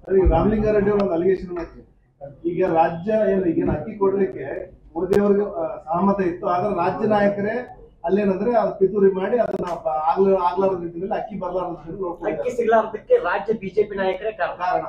Sir, ಈಗ ರಾಮಲಿಂಗಾರೆಡ್ಡಿ ಅವರು ಒಂದು ಅಲಿಗೇಷನ್ ಮಾಡ್ತಾರೆ ಈಗ ರಾಜ್ಯ ಏನು ಈಗೇನು ಅಕ್ಕಿ ಕೊಡ್ಲಿಕ್ಕೆ ಮೋದಿ ಅವ್ರಿಗೆ ಆ, ಸಹಮತ ಇತ್ತು ಆದ್ರೆ ರಾಜ್ಯ ನಾಯಕರೇ ಅಲ್ಲೇನಂದ್ರೆ ಅದು ಪಿತೂರಿ ಮಾಡಿ ಅದನ್ನ ಬ- ಆಗ್ಲ ಆಗ್ಲಾರದ ರೀತಿಯಲ್ಲಿ ಅಕ್ಕಿ ಬರ್ಲಾರದ ರೀತಿಯಲ್ಲಿ ನೋಡ್ತಾ ಅಕ್ಕಿ ಇದ್ದಾರೆ. ಸಿಗ್ಲಾರ್ದಕ್ಕೆ ರಾಜ್ಯ ಬಿಜೆಪಿ ನಾಯಕರೇ ಕಾರಣ ಕಾರಣ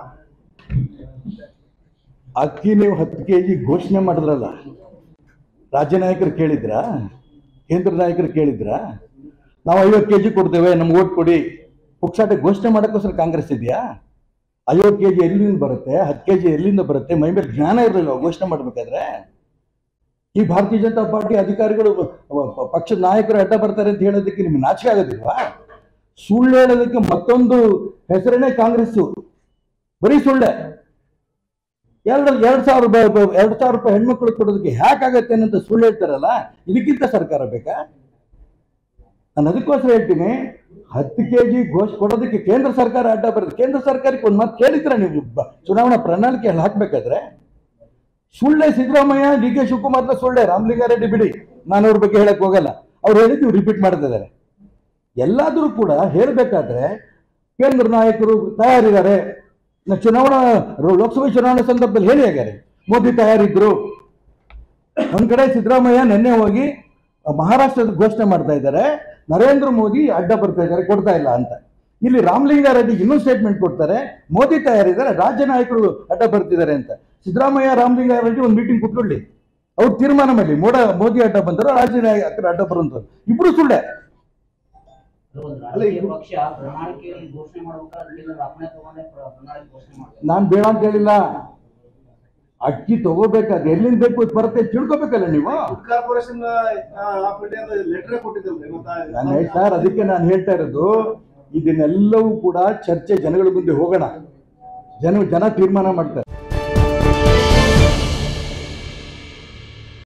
ಅಕ್ಕಿ ನೀವು ಹತ್ತು ಕೆ ಜಿ ಘೋಷಣೆ ಮಾಡಿದ್ರಲ್ಲ ರಾಜ್ಯ ನಾಯಕರು ಕೇಳಿದ್ರಾ ಕೇಂದ್ರ ನಾಯಕರು ಕೇಳಿದ್ರಾ ನಾವು ಐವತ್ತು ಕೆ ಜಿ ಕೊಡ್ತೇವೆ ನಮ್ಗೆ ಓಟ್ ಕೊಡಿ ಪುಕ್ಸಾಟೆ ಘೋಷಣೆ ಮಾಡೋಕ್ಕೋಸ್ಕರ ಕಾಂಗ್ರೆಸ್ ಇದೆಯಾ ಐವತ್ತು ಕೆ ಜಿ ಎಲ್ಲಿಂದ ಬರುತ್ತೆ ಹತ್ತು ಕೆ ಜಿ ಎಲ್ಲಿಂದ ಬರುತ್ತೆ ಮೈ ಮೇಲೆ ಜ್ಞಾನ ಇರಲಿಲ್ಲ ಘೋಷಣೆ ಮಾಡಬೇಕಾದ್ರೆ ಈ ಭಾರತೀಯ ಜನತಾ ಪಾರ್ಟಿ ಅಧಿಕಾರಿಗಳು ಪ- ಪ- ಪಕ್ಷದ ನಾಯಕರು ಅಡ್ಡ ಬರ್ತಾರೆ ಅಂತ ಹೇಳೋದಕ್ಕೆ ನಿಮ್ಗೆ ನಾಚಿಕೆ ಆಗೋದಿಲ್ವಾ ಸುಳ್ಳು ಹೇಳೋದಕ್ಕೆ ಮತ್ತೊಂದು ಹೆಸರನ್ನೇ ಕಾಂಗ್ರೆಸ್ಸು ಬರೀ ಸುಳ್ಳೆ ಎರಡು ಎರಡು ಸಾವಿರ ರೂಪಾಯಿ ಎರಡು ಸಾವಿರ ರೂಪಾಯಿ ಹೆಣ್ಮಕ್ಳು ಕೊಡೋದಕ್ಕೆ ಹ್ಯಾಕಾಗತ್ತೆ ಅನ್ನೋದು ಸುಳ್ಳು ಹೇಳ್ತಾರಲ್ಲ ಇದಕ್ಕಿಂತ ಸರ್ಕಾರ ಬೇಕಾ ನಾನು ಅದಕ್ಕೋಸ್ಕರ ಹೇಳ್ತೀನಿ ಹತ್ತು ಕೆ ಜಿ ಘೋಷ ಕೊಡೋದಕ್ಕೆ ಕೇಂದ್ರ ಸರ್ಕಾರ ಅಡ್ಡ ಬರುತ್ತೆ ಕೇಂದ್ರ ಸರ್ಕಾರಕ್ಕೆ ಒಂದು ಮಾತು ಕೇಳಿದ್ರ ನೀವು ಬ- ಚುನಾವಣಾ ಪ್ರಣಾಳಿಕೆ ಹಾಕ್ಬೇಕಾದ್ರೆ ಸುಳ್ಳೆ ಸಿದ್ದರಾಮಯ್ಯ ಡಿ ಕೆ ಶಿವಕುಮಾರ್ನ ಸುಳ್ಳೆ ರಾಮಲಿಂಗಾರೆಡ್ಡಿ ಬಿಡಿ ನಾನು ಅವ್ರ ಬಗ್ಗೆ ಹೇಳಕ್ ಹೋಗಲ್ಲ ಅವ್ರು ಹೇಳಿದ್ದು ರಿಪೀಟ್ ಮಾಡ್ತಿದ್ದಾರೆ ಎಲ್ಲಾದರೂ ಕೂಡ ಹೇಳಬೇಕಾದ್ರೆ ಕೇಂದ್ರ ನಾಯಕರು ತಯಾರಿದ್ದಾರೆ ನ- ಚುನಾವಣಾ ರೋ- ಲೋಕಸಭೆ ಚುನಾವಣೆ ಸಂದರ್ಭದಲ್ಲಿ ಹೇಳಿ ಆಗ್ಯಾರೆ ಮೋದಿ ತಯಾರಿದ್ರು ಒಂದ್ ಕಡೆ ಸಿದ್ದರಾಮಯ್ಯ ನಿನ್ನೆ ಹೋಗಿ ಮಹಾರಾಷ್ಟ್ರದ ಘೋಷಣೆ ಮಾಡ್ತಾ ಇದ್ದಾರೆ ನರೇಂದ್ರ ಮೋದಿ ಅಡ್ಡ ಬರ್ತಾ ಇದ್ದಾರೆ ಕೊಡ್ತಾ ಇಲ್ಲ ಅಂತ ಇಲ್ಲಿ ರಾಮಲಿಂಗಾರೆಡ್ಡಿ ಇನ್ನೂ ಸ್ಟೇಟ್ಮೆಂಟ್ ಕೊಡ್ತಾರೆ ಮೋದಿ ತಯಾರಿದ್ದಾರೆ ರಾಜ್ಯ ನಾಯಕರು ಅಡ್ಡ ಬರ್ತಿದ್ದಾರೆ ಅಂತ ಸಿದ್ದರಾಮಯ್ಯ ರಾಮಲಿಂಗಾರೆಡ್ಡಿ ಒಂದು ಮೀಟಿಂಗ್ ಕುತ್ಕೊಳ್ಳಿ ಅವ್ರು ತೀರ್ಮಾನ ಮಾಡಲಿ ಮೋಡ ಮೋದಿ ಅಡ್ಡ ಬಂದರು ರಾಜ್ಯ ನಾಯಕರು ಅಡ್ಡ ಬರುವಂತ ಇಬ್ರು ಸುಳ್ಳೆ ಒಂದು ರಾಜಕೀಯ ಪಕ್ಷ ಪ್ರಣಾಳಿಕೆಯಲ್ಲಿ ಘೋಷಣೆ ಮಾಡ್ಬೇಕಾದ್ರೆ ಕೇಂದ್ರ ಅಪ್ಪಣೆ ತಗೊಂಡೆ ಪ್ರ- ಪ್ರಣಾಳಿಕೆ ಘೋಷಣೆ ಮಾಡ್ತಾರೆ ನಾನ್ ಬೇಡ ಅಂತ ಹೇಳಿಲ್ಲ ಅಕ್ಕಿ ತಗೋಬೇಕಾದ್ರೆ ಎಲ್ಲಿಂದ ಬೇಕು ಇದು ಬರುತ್ತೆ ತಿಳ್ಕೊಬೇಕಲ್ಲ ನೀವು food corporation of India letter ಕೊಟ್ಟಿದ್ದಲ್ರಿ ನಾನು ಹೇಳ್ತಾರೆ ಅದಕ್ಕೆ ನಾನು ಹೇಳ್ತಾ ಇರೋದು ಇದನ್ನೆಲ್ಲವೂ ಕೂಡ ಚರ್ಚೆ ಜನಗಳ ಮುಂದೆ ಹೋಗೋಣ ಜನ ಜನ ತೀರ್ಮಾನ ಮಾಡ್ತಾರೆ